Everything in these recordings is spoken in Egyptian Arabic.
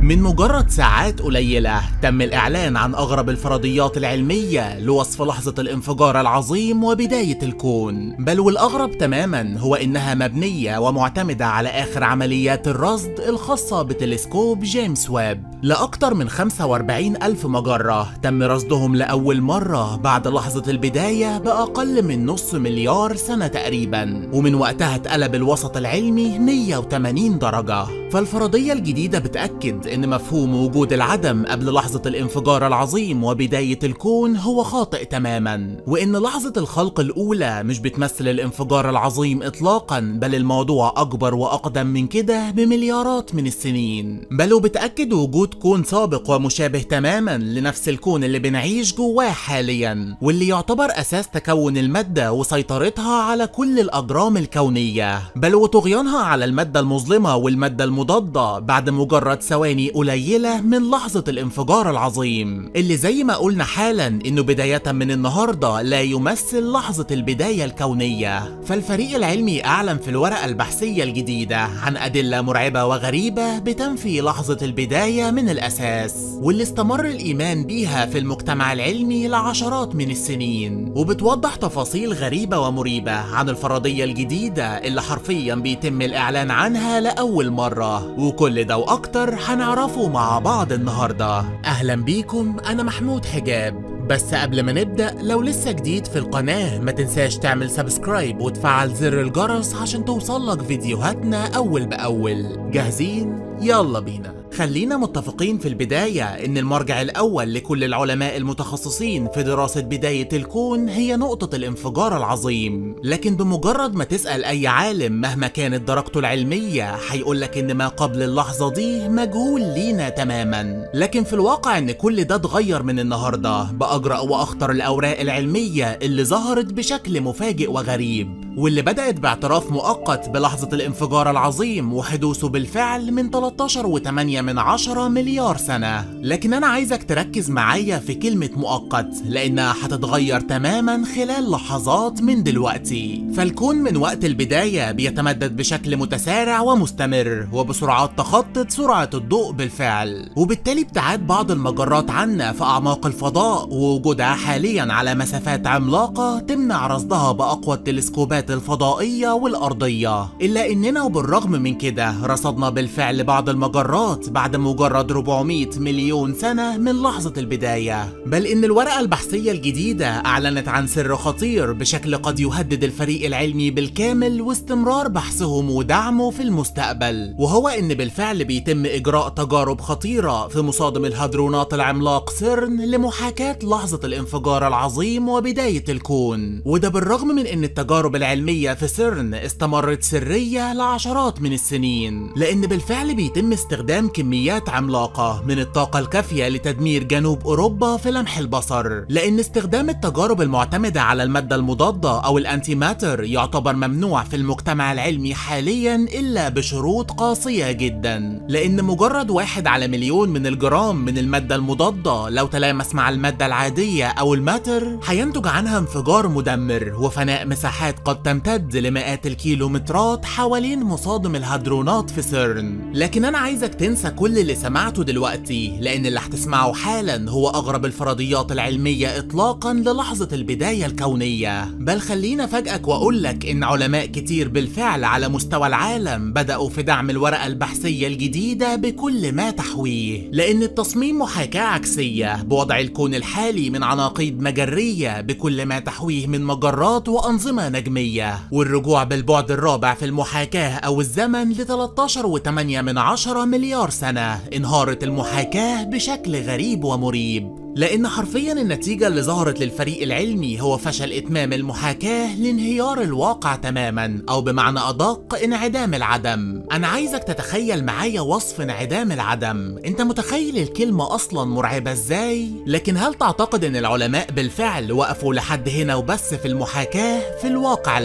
من مجرد ساعات قليلة تم الإعلان عن أغرب الفرضيات العلمية لوصف لحظة الانفجار العظيم وبداية الكون بل والأغرب تماما هو إنها مبنية ومعتمدة على آخر عمليات الرصد الخاصة بتلسكوب جيمس ويب لأكثر من 45 ألف مجرة تم رصدهم لأول مرة بعد لحظة البداية بأقل من نص مليار سنة تقريبا ومن وقتها اتقلب الوسط العلمي 180 درجة فالفرضية الجديدة بتأكد إن مفهوم وجود العدم قبل لحظة الانفجار العظيم وبداية الكون هو خاطئ تماما وإن لحظة الخلق الأولى مش بتمثل الانفجار العظيم إطلاقا بل الموضوع أكبر وأقدم من كده بمليارات من السنين بل وبتأكد وجود كون سابق ومشابه تماما لنفس الكون اللي بنعيش جواه حاليا واللي يعتبر أساس تكون المادة وسيطرتها على كل الأجرام الكونية بل وطغيانها على المادة المظلمة والمادة المضادة بعد مجرد ثواني قليلة من لحظة الانفجار العظيم اللي زي ما قلنا حالا انه بداية من النهاردة لا يمثل لحظة البداية الكونية فالفريق العلمي اعلن في الورقة البحثية الجديدة عن ادلة مرعبة وغريبة بتنفي لحظة البداية من الاساس واللي استمر الايمان بيها في المجتمع العلمي لعشرات من السنين وبتوضح تفاصيل غريبة ومريبة عن الفرضية الجديدة اللي حرفيا بيتم الاعلان عنها لاول مرة وكل ده واكتر هنعرفه مع بعض النهاردة أهلا بيكم أنا محمود حجاب بس قبل ما نبدأ لو لسه جديد في القناة ما تنساش تعمل سبسكرايب وتفعل زر الجرس عشان توصلك فيديوهاتنا أول بأول جاهزين؟ يلا بينا خلينا متفقين في البداية إن المرجع الأول لكل العلماء المتخصصين في دراسة بداية الكون هي نقطة الانفجار العظيم لكن بمجرد ما تسأل أي عالم مهما كانت درجته العلمية هيقولك إن ما قبل اللحظة دي مجهول لينا تماما لكن في الواقع إن كل ده اتغير من النهاردة بأجرأ وأخطر الأوراق العلمية اللي ظهرت بشكل مفاجئ وغريب واللي بدأت باعتراف مؤقت بلحظة الانفجار العظيم وحدوثه بالفعل من 13.8 من عشرة مليار سنة لكن أنا عايزك تركز معايا في كلمة مؤقت لأنها هتتغير تماما خلال لحظات من دلوقتي فالكون من وقت البداية بيتمدد بشكل متسارع ومستمر وبسرعات تخطت سرعة الضوء بالفعل وبالتالي ابتعاد بعض المجرات عنا في أعماق الفضاء ووجودها حاليا على مسافات عملاقة تمنع رصدها بأقوى التلسكوبات الفضائية والأرضية إلا إننا وبالرغم من كده رصدنا بالفعل بعض المجرات بعد مجرد 400 مليون سنة من لحظة البداية بل إن الورقة البحثية الجديدة أعلنت عن سر خطير بشكل قد يهدد الفريق العلمي بالكامل واستمرار بحثهم ودعمه في المستقبل وهو إن بالفعل بيتم إجراء تجارب خطيرة في مصادم الهادرونات العملاق سيرن لمحاكاة لحظة الانفجار العظيم وبداية الكون وده بالرغم من إن التجارب العلمية في سيرن استمرت سرية لعشرات من السنين لأن بالفعل بيتم استخدام كميات عملاقة من الطاقة الكافية لتدمير جنوب أوروبا في لمح البصر لأن استخدام التجارب المعتمدة على المادة المضادة أو الأنتي ماتر يعتبر ممنوع في المجتمع العلمي حاليا إلا بشروط قاسية جدا لأن مجرد واحد على مليون من الجرام من المادة المضادة لو تلامس مع المادة العادية أو الماتر هينتج عنها انفجار مدمر وفناء مساحات قد تمتد لمئات الكيلومترات حوالين مصادم الهادرونات في سيرن لكن أنا عايزك تنسى كل اللي سمعته دلوقتي لأن اللي هتسمعه حالا هو أغرب الفرضيات العلمية إطلاقا للحظة البداية الكونية بل خلينا فاجئك وأقولك إن علماء كتير بالفعل على مستوى العالم بدأوا في دعم الورقة البحثية الجديدة بكل ما تحويه لأن التصميم محاكاة عكسية بوضع الكون الحالي من عناقيد مجرية بكل ما تحويه من مجرات وأنظمة نجمية والرجوع بالبعد الرابع في المحاكاة أو الزمن ل 13.8 من عشرة مليار سنة انهارت المحاكاة بشكل غريب ومريب لأن حرفيا النتيجة اللي ظهرت للفريق العلمي هو فشل إتمام المحاكاة لانهيار الواقع تماما أو بمعنى أدق انعدام العدم أنا عايزك تتخيل معايا وصف انعدام العدم أنت متخيل الكلمة أصلا مرعبة إزاي؟ لكن هل تعتقد أن العلماء بالفعل وقفوا لحد هنا وبس في المحاكاة؟ في الواقع لأ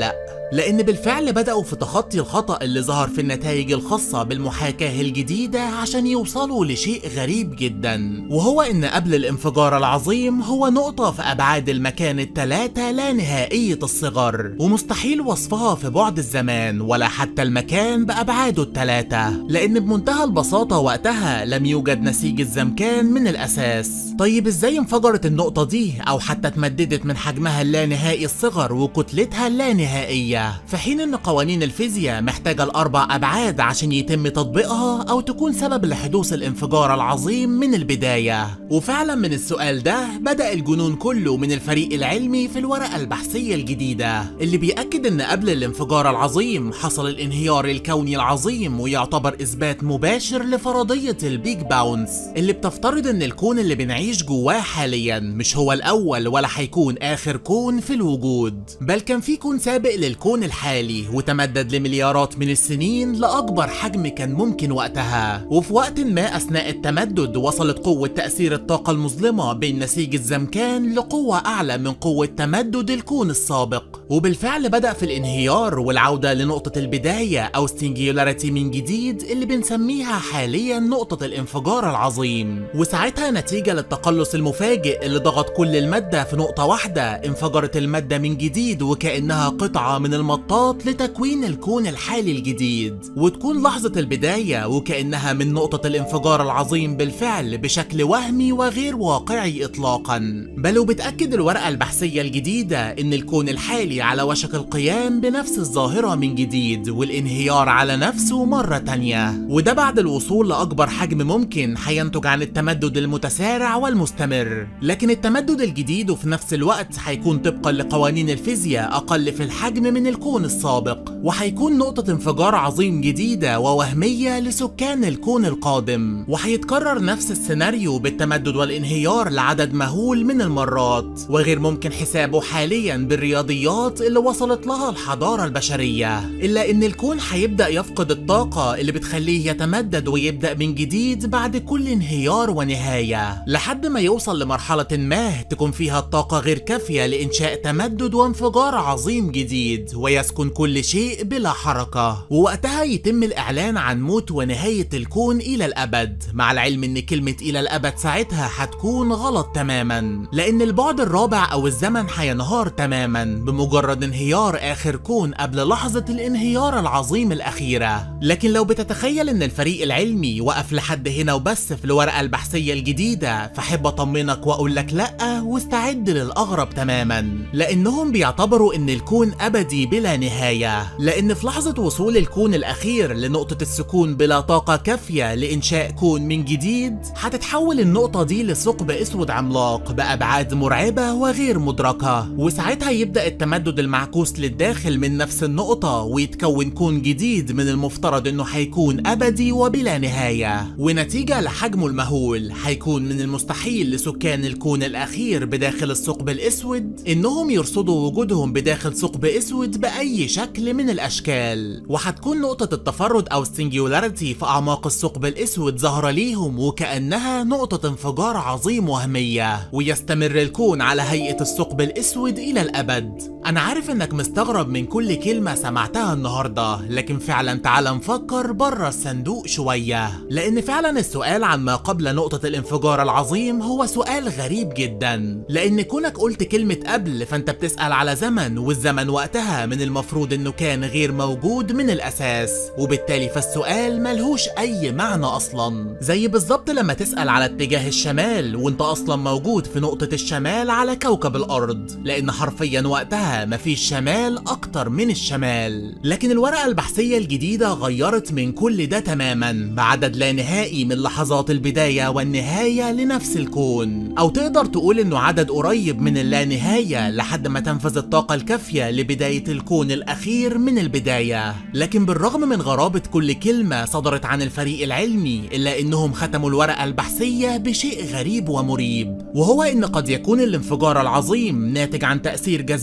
لأن بالفعل بدأوا في تخطي الخطأ اللي ظهر في النتائج الخاصة بالمحاكاة الجديدة عشان يوصلوا لشيء غريب جدا وهو إن قبل الانفجار العظيم هو نقطة في أبعاد المكان التلاتة لا نهائية الصغر ومستحيل وصفها في بعد الزمان ولا حتى المكان بأبعاده التلاتة لأن بمنتهى البساطة وقتها لم يوجد نسيج الزمكان من الأساس طيب إزاي انفجرت النقطة دي أو حتى اتمددت من حجمها اللانهائي الصغر وكتلتها اللانهائية في حين إن قوانين الفيزياء محتاجة الأربع أبعاد عشان يتم تطبيقها أو تكون سبب لحدوث الانفجار العظيم من البداية وفعلا من السؤال ده بدأ الجنون كله من الفريق العلمي في الورقة البحثية الجديدة اللي بيأكد إن قبل الانفجار العظيم حصل الانهيار الكوني العظيم ويعتبر إثبات مباشر لفرضية البيج باونس اللي بتفترض إن الكون اللي بنعيش جواه حاليا مش هو الأول ولا هيكون آخر كون في الوجود بل كان في كون سابق للكون الحالي وتمدد لمليارات من السنين لأكبر حجم كان ممكن وقتها وفي وقت ما أثناء التمدد وصلت قوة تأثير الطاقة المظلمة بين نسيج الزمكان لقوة أعلى من قوة تمدد الكون السابق وبالفعل بدأ في الانهيار والعودة لنقطة البداية أو سنجيولاريتي من جديد اللي بنسميها حاليا نقطة الانفجار العظيم وساعتها نتيجة للتقلص المفاجئ اللي ضغط كل المادة في نقطة واحدة انفجرت المادة من جديد وكأنها قطعة من المطاط لتكوين الكون الحالي الجديد وتكون لحظة البداية وكأنها من نقطة الانفجار العظيم بالفعل بشكل وهمي وغير واقعي إطلاقا بل وبتأكد الورقة البحثية الجديدة إن الكون الحالي على وشك القيام بنفس الظاهرة من جديد والانهيار على نفسه مرة تانية وده بعد الوصول لأكبر حجم ممكن هينتج عن التمدد المتسارع والمستمر لكن التمدد الجديد وفي نفس الوقت هيكون طبقا لقوانين الفيزياء أقل في الحجم من الكون السابق وهيكون نقطة انفجار عظيم جديدة ووهمية لسكان الكون القادم وهيتكرر نفس السيناريو بالتمدد والانهيار لعدد مهول من المرات وغير ممكن حسابه حاليا بالرياضيات اللي وصلت لها الحضارة البشرية إلا إن الكون هيبدأ يفقد الطاقة اللي بتخليه يتمدد ويبدأ من جديد بعد كل انهيار ونهاية لحد ما يوصل لمرحلة ما تكون فيها الطاقة غير كافية لإنشاء تمدد وانفجار عظيم جديد ويسكن كل شيء بلا حركة ووقتها يتم الإعلان عن موت ونهاية الكون إلى الأبد مع العلم إن كلمة إلى الأبد ساعتها هتكون غلط تماما لأن البعد الرابع أو الزمن هينهار تماما بمجرد انهيار آخر كون قبل لحظة الانهيار العظيم الأخيرة لكن لو بتتخيل إن الفريق العلمي وقف لحد هنا وبس في الورقة البحثية الجديدة فحب أطمنك وأقول لك لأ واستعد للأغرب تماما لأنهم بيعتبروا إن الكون أبدي بلا نهاية لأن في لحظة وصول الكون الأخير لنقطة السكون بلا طاقة كافية لإنشاء كون من جديد هتتحول النقطة دي لثقب أسود عملاق بأبعاد مرعبة وغير مدركة وساعتها يبدأ التمدد المعكوس للداخل من نفس النقطة ويتكون كون جديد من المفترض إنه هيكون أبدي وبلا نهاية ونتيجة لحجمه المهول هيكون من المستحيل لسكان الكون الأخير بداخل الثقب الأسود إنهم يرصدوا وجودهم بداخل ثقب أسود بأي شكل من الأشكال وهتكون نقطة التفرد أو السنجيولاريتي في أعماق الثقب الأسود ظاهرة ليهم وكأنها نقطة انفجار عظيم وهمية ويستمر الكون على هيئة الثقب الأسود إلى الأبد أنا عارف إنك مستغرب من كل كلمة سمعتها النهاردة لكن فعلا تعال نفكر بره الصندوق شوية لأن فعلا السؤال عن ما قبل نقطة الانفجار العظيم هو سؤال غريب جدا لأن كونك قلت كلمة قبل فأنت بتسأل على زمن والزمن وقتها من المفروض إنه كان غير موجود من الأساس وبالتالي فالسؤال ملهوش أي معنى أصلا زي بالظبط لما تسأل على اتجاه الشمال وانت أصلا موجود في نقطة الشمال على كوكب الأرض لأن حرفيا وقتها مفيش شمال أكتر من الشمال لكن الورقة البحثية الجديدة غيرت من كل ده تماما بعدد لا نهائي من لحظات البداية والنهاية لنفس الكون أو تقدر تقول إنه عدد قريب من اللانهاية لحد ما تنفذ الطاقة الكافية لبداية الكون الأخير من البداية لكن بالرغم من غرابة كل كلمة صدرت عن الفريق العلمي إلا إنهم ختموا الورقة البحثية بشيء غريب ومريب وهو إن قد يكون الانفجار العظيم ناتج عن تأثير جذبوي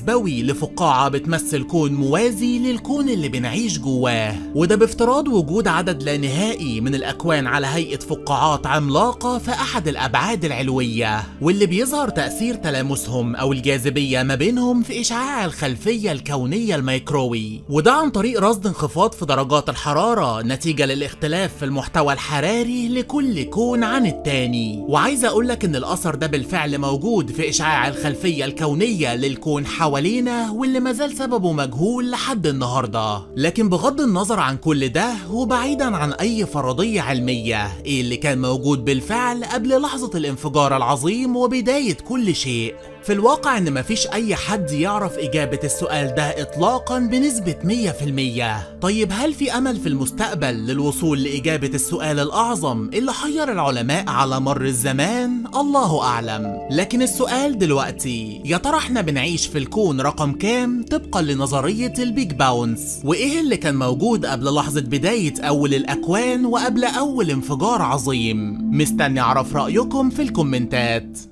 لفقاعة بتمثل كون موازي للكون اللي بنعيش جواه وده بافتراض وجود عدد لا نهائي من الأكوان على هيئة فقاعات عملاقة في أحد الأبعاد العلوية واللي بيظهر تأثير تلامسهم أو الجاذبية ما بينهم في إشعاع الخلفية الكونية الميكروي وده عن طريق رصد انخفاض في درجات الحرارة نتيجة للاختلاف في المحتوى الحراري لكل كون عن التاني وعايز أقولك إن الأثر ده بالفعل موجود في إشعاع الخلفية الكونية للكون حوالينا واللي مازال سببه مجهول لحد النهاردة لكن بغض النظر عن كل ده وبعيدا عن أي فرضية علمية إيه اللي كان موجود بالفعل قبل لحظة الانفجار العظيم وبداية كل شيء في الواقع ان مفيش اي حد يعرف اجابة السؤال ده اطلاقا بنسبة 100% طيب هل في امل في المستقبل للوصول لاجابة السؤال الاعظم اللي حير العلماء على مر الزمان الله اعلم لكن السؤال دلوقتي يا ترى احنا بنعيش في الكون رقم كام طبقا لنظرية البيج باونس وايه اللي كان موجود قبل لحظة بداية اول الاكوان وقبل اول انفجار عظيم مستني اعرف رأيكم في الكومنتات